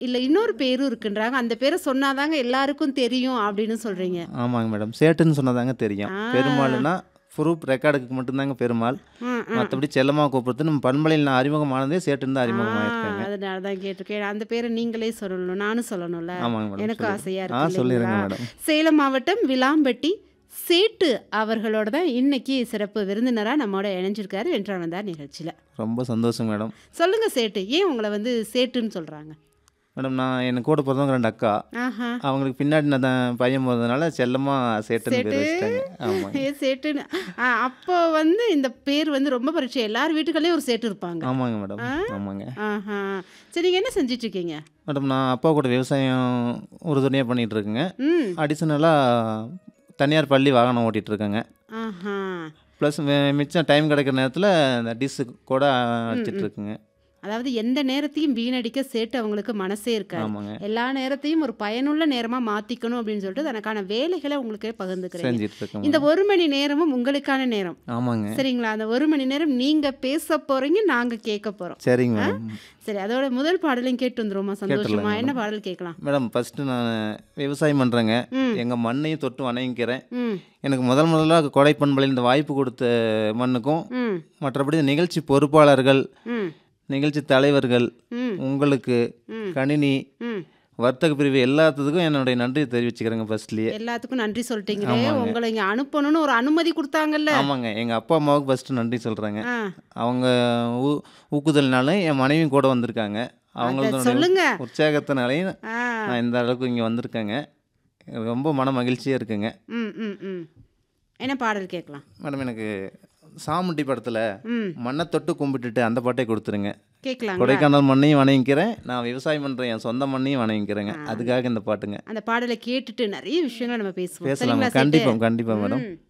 இல்ல இன்னொரு பேரும் இருக்குன்றாங்க. அந்த பேர சொன்னா தாங்க எல்லாருக்கும் தெரியும் அப்படின்னு சொல்றீங்க. ஆமாங்க மேடம். சேட்டுன்னு சொன்னதாங்க தெரியும். ஆ. பெருமாள்னா ப்ரூஃப் ரெக்கார்டுக்கு மட்டும்தாங்க பெருமாள். ம், ம். மத்தபடி செல்லமா கூப்பிடுறது நம்ம பண்பலையில் நான் அறிமுகமானதே சேட்டுன்னு தான் ஆ, அறிமுகமாயிருக்கேங்க. அதனால தான் கேட்டிருக்கேன். அந்த பேர நீங்களே சொல்லணும். நானும் சொல்லணும்ல. ஆமாங்க மேடம். எனக்கும் சொல்லிடுறேன். ஆசையா ஆ இருக்கு சொல்லிடுறேங்க இல்லைங்களா? மேடம். சேலம் மாவட்டம் விளாம்பட்டி சேட்டு அவர்களோட தான் இன்னைக்கு சிறப்பு விருந்தினரா நம்மோட இணைஞ்சிருக்காரு வென்றான் வந்தார் நிகழ்ச்சியில. ரொம்ப சந்தோஷம் மேடம். சொல்லுங்க சேட்டு. ஏன் உங்கள வந்து சேட்டுன்னு சொல்றாங்க? மேடம் நான் எனக்கு கூட பிறந்தவங்க 2 அக்கா. ஆஹா. அவங்களுக்கு பின்னாடி நான் தான் பையன் பிறந்ததுனால செல்லமா சேட்டுன்னு பேர் சேட்டு வச்சுட்டாங்க. ஆமாங்க. ஏ சேட்டுன்னு ஆ, அப்போ வந்து இந்த பேர் வந்து ரொம்ப பரிச்சயம் எல்லார் வீட்டுகள்லயும் ஒரு சேட்டு இருப்பாங்க. ஆமாங்க மேடம். ஆ? ஆமாங்க. ஆஹா. சரி நீங்க என்ன செஞ்சுட்டு இருக்கீங்க? மேடம் நான் அப்பா கூட விவசாயம் உறுதுணையாக பண்ணிட்டு இருக்கேங்க. ம். அடிஷனலாக தனியார் பள்ளி வாகனம் ஓட்டிட்டு இருக்கேங்க. ஆஹா. ப்ளஸ் மிச்சம் டைம் கிடைக்கிற நேரத்தில் இந்த டிஸ்ஸு கூட அடிச்சிட்டு இருக்குங்க. அதாவது எந்த நேரத்தையும் வீணடிக்க சேட்டு அவங்களுக்கு மனசே இருக்காது. ஆமாங்க. எல்லா நேரத்தையும் ஒரு பயனுள்ள நேரமா மாத்திக்கணும் அப்படின்னு சொல்லிட்டு தனக்கான வேலைகளை உங்களுக்கே பகிர்ந்துக்கிறீங்க. செஞ்சிட்டு இருக்கேன் இந்த மேடம். ஒரு மணி நேரமும் உங்களுக்கான நேரம். ஆமாங்க. சரிங்களா? அந்த ஒரு மணி நேரம் நீங்க பேச போறீங்க, நாங்க கேட்க போறோம். சரிங்க ஆ? மேடம். சரி அதோட முதல் பாடலையும் கேட்டு வந்துருவோமா சந்தோஷமா? கேட்டுடலாங்க என்ன மேடம். பாடல் கேட்கலாம்? மேடம் ஃபஸ்ட்டு நான் விவசாயம் பண்ணுறேங்க. ம். எங்கள் மண்ணையும் தொட்டு வணங்கிக்கிறேன். ம். எனக்கு முதல் முதலாக கொடை பண்பலையில் இந்த வாய்ப்பு கொடுத்த மண்ணுக்கும் ம். மற்றபடி நிகழ்ச்சி பொறுப்பாளர்கள் ம். நிகழ்ச்சி தலைவர்கள் ம். உங்களுக்கு ம். கணினி ம். வர்த்தக பிரிவு எல்லாத்துக்கும் என்னுடைய நன்றி தெரிவிச்சுக்கிறேங்க ஃபர்ஸ்ட்லேயே எல்லாத்துக்கும் நன்றி சொல்லிட்டீங்களே. ஆமாங்க. உங்களை இங்க அனுப்பணும்னு ஒரு அனுமதி கொடுத்தாங்கல்ல. ஆமாங்க எங்கள் அப்பா அம்மாவுக்கு ஃபஸ்ட்டு நன்றி சொல்கிறேங்க ஆ. அவங்க ஊ ஊக்குதல்னால என் மனைவியும் கூட வந்திருக்காங்க அத அவங்களோட சொல்லுங்க. உற்சாகத்தினாலையும் ஆ. நான் இந்த அளவுக்கு இங்கே வந்திருக்கேங்க ரொம்ப மன மகிழ்ச்சியாக இருக்குங்க ம். ம். ம். என்ன பாடல் கேட்கலாம்? மேடம் எனக்கு சாமுண்டி படத்தில் ம். மண்ணை தொட்டு கும்பிட்டுட்டு அந்த பாட்டை கொடுத்துருங்க கேட்கலாங்களா? கொடைக்கானல் மண்ணையும் வணங்கிக்கிறேன் நான் விவசாயம் பண்ணுறேன் என் சொந்த மண்ணையும் வணங்கிக்கிறேங்க அதுக்காக இந்த பாட்டுங்க அந்த பாடலை கேட்டுட்டு நிறைய விஷயங்களை நம்ம பேசுவோம். பேசலாமா சரிங்களா சேட்டு? கண்டிப்பாக கண்டிப்பாக மேடம் ம்.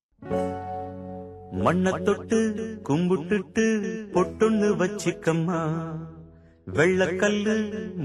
மண்ண தொட்டு கும்பிட்டுட்டு பொட்டுன்னு வச்சிக்கம்மா வெள்ளக்கல்லு